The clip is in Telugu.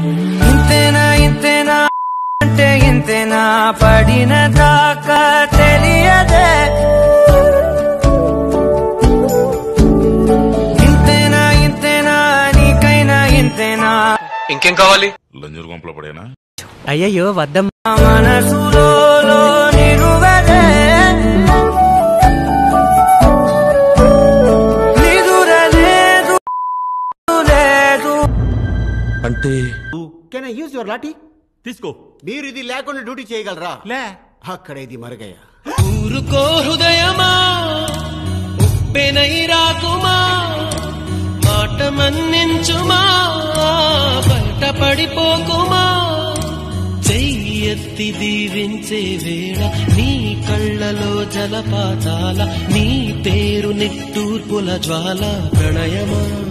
ఇంతేనా ఇంతేనా అంటే ఇంతేనా పడిన దాకా తెలియదే ఇంతేనా ఇంతేనా నీకైనా ఇంతేనా ఇంకేం కావాలి లంజూరు గుంపలో పడేనా అయ్యయ్యో వద్దమ్మా మనసులో నిలువదే నిదుర లేదు లేదు అంటే కెన్ ఐ యూజ్ యువర్ లాఠీ తీసుకో మీరు ఇది లేకుండా డ్యూటీ చేయగలరా లే అక్కడ ఇది మరుగయ్యా ఊరుకో హృదయమా ఉప్పెనై రాకుమా మాట మన్నించుమా బయట పడిపోకుమా చెయ్యెత్తి దీవించే వేళ నీ కళ్ళలో జలపాతాల నీ పేరు నిట్టూర్పుల జ్వాల ప్రణయమా